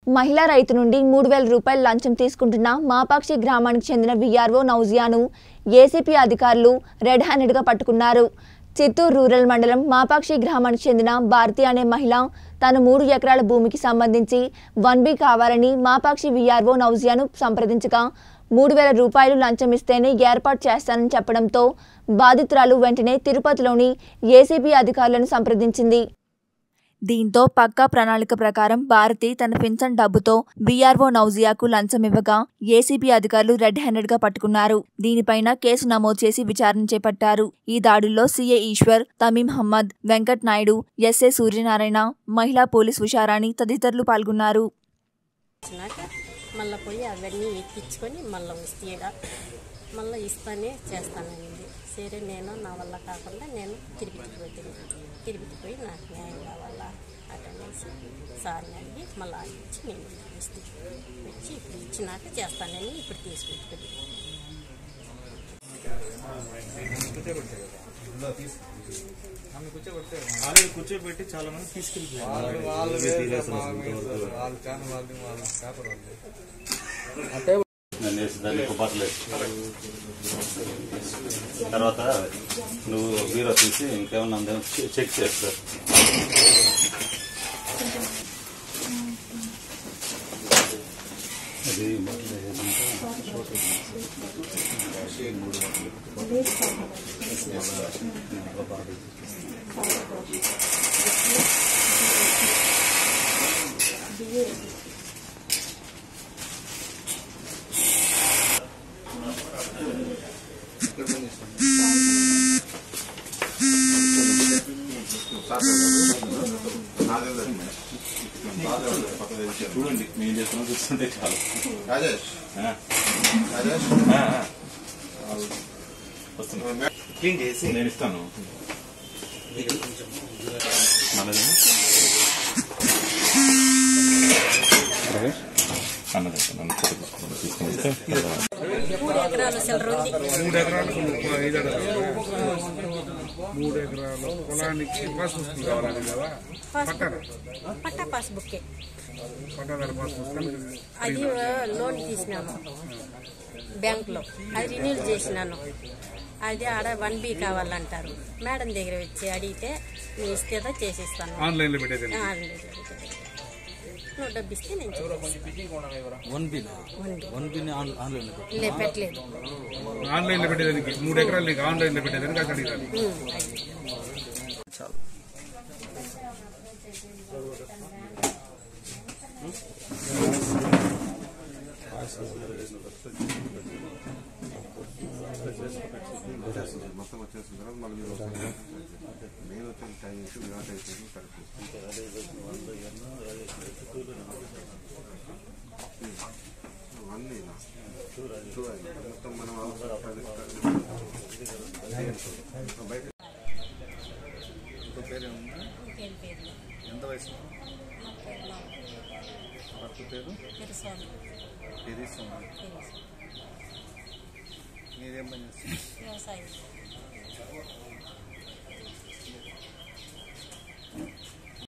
మహిళా రైతు నుండి మూడు వేల రూపాయల లంచం తీసుకుంటున్న మాపాక్షి గ్రామానికి చెందిన విఆర్ఓ నౌజియాను ఏసీపీ అధికారులు రెడ్ హ్యాండెడ్గా పట్టుకున్నారు చిత్తూరు రూరల్ మండలం మాపాక్షి గ్రామానికి చెందిన భారతి అనే మహిళ తన మూడు ఎకరాల భూమికి సంబంధించి వన్ బి కావాలని మాపాక్షి విఆర్ఓ నౌజియాను సంప్రదించగా మూడు వేల రూపాయలు లంచం ఇస్తేనే ఏర్పాటు చేస్తానని చెప్పడంతో బాధితురాలు వెంటనే తిరుపతిలోని ఏసీబీ అధికారులను సంప్రదించింది దీంతో పక్కా ప్రణాళిక ప్రకారం భారతి తన పింఛన్ డబ్బుతో బీఆర్ఓ నౌజియాకు లంచం ఇవ్వగా ఏసీబీ అధికారులు రెడ్ హ్యాండెడ్ గా పట్టుకున్నారు దీనిపైన కేసు నమోదు చేసి విచారణ చేపట్టారు ఈ దాడుల్లో సీఏ ఈశ్వర్ తమీం మహమ్మద్ వెంకట్ నాయుడు ఎస్ఏ సూర్యనారాయణ మహిళా పోలీస్ ఉషారాణి తదితరులు పాల్గొన్నారు వచ్చినాక మళ్ళీ పోయి అవన్నీ ఎక్కించుకొని మళ్ళీ వస్తీగా మళ్ళీ ఇస్తానే చేస్తాననింది సరే నేను నా వల్ల కాకుండా నేను తిరుపతికి పోతుంది తిరుపతి పోయి నాకు న్యాయం కావాలా అటనేసి సార్ని అడిగి మళ్ళీ ఇచ్చి నేను ఇస్తే వచ్చి ఇప్పుడు ఇచ్చినాక చేస్తానని ఇప్పుడు తీసుకుంటుంది ఆల్రెడీ కూర్చోబెట్టి చాలా మంది తీసుకెళ్ళిపోయారు వాళ్ళు వేరే మా మీద వాళ్ళు కానీ వాళ్ళు వాళ్ళ పేపర్ వాళ్ళు నన్ను వేసి దాన్ని కుప్పట్లేదు తర్వాత నువ్వు బీరో తీసి ఇంకేమన్నా ఉందేమో చె- చెక్ చేస్తారు అది బట్టలు వేసాక చూడండి మేము చేస్తున్నా చూస్తుంటే చాలు రాజేష్ ఆ, రాజేష్ ఆ, ఆ. వస్తున్నా క్లీన్ చేసి నేను ఇస్తాను మనది అన్నది నన్ను ఫోటో తీసుకొని వస్తే మూడు ఎకరాలు చిల్లర ఉంది మూడు ఎకరాలకు ముప్పై ఐదు ఎకరాలు మూడు ఎకరాలు పొలానికి పాస్ పుస్తకం కావాలి కదా పట్టాల పట్టా పాస్బుక్కే పట్టాదారు పాస్ పుస్తకం అది లోన్ తీసినాను బ్యాంకులో అది రిన్యూల్ చేసినాను అది ఆడ వన్ బి కావాలంటారు మేడం దగ్గర వచ్చి అడిగితే నీ ఇస్తేదో చేసిస్తాను ఆన్లైన్ లో పెట్టేది ఆ, లేదు. నువ్వు డబ్బు ఇస్తే నేను చేస్తాను. వన్ బిన్ వన్ బి. వన్ బిన్ ఆన్లైన్ లే పెట్టలేదు ఆన్లైన్ లో పెట్టేదానికి మూడు ఎకరాలు నీకు ఆన్లైన్ లో పెట్టేదానికి అది అడిగారు ఉమ్, అది. మొత్తం వచ్చేసిన తర్వాత మళ్ళీ మీరు వస్తారు. నేను వచ్చి టైం చేసి విరాట్ అయిపోయింది కరెక్ట్ అన్నీ చూడండి మొత్తం మనం అవసరం పది బయట ఇంకో పేరు ఏముంది ఇంకేం పేరు లేదు. ఎంత వయసు నా పేరు నా భర్త పేరు పేరు స్వామి పెరిస్వామి తెలుసు. మీరేం పని చేస్తారు వ్యవసాయం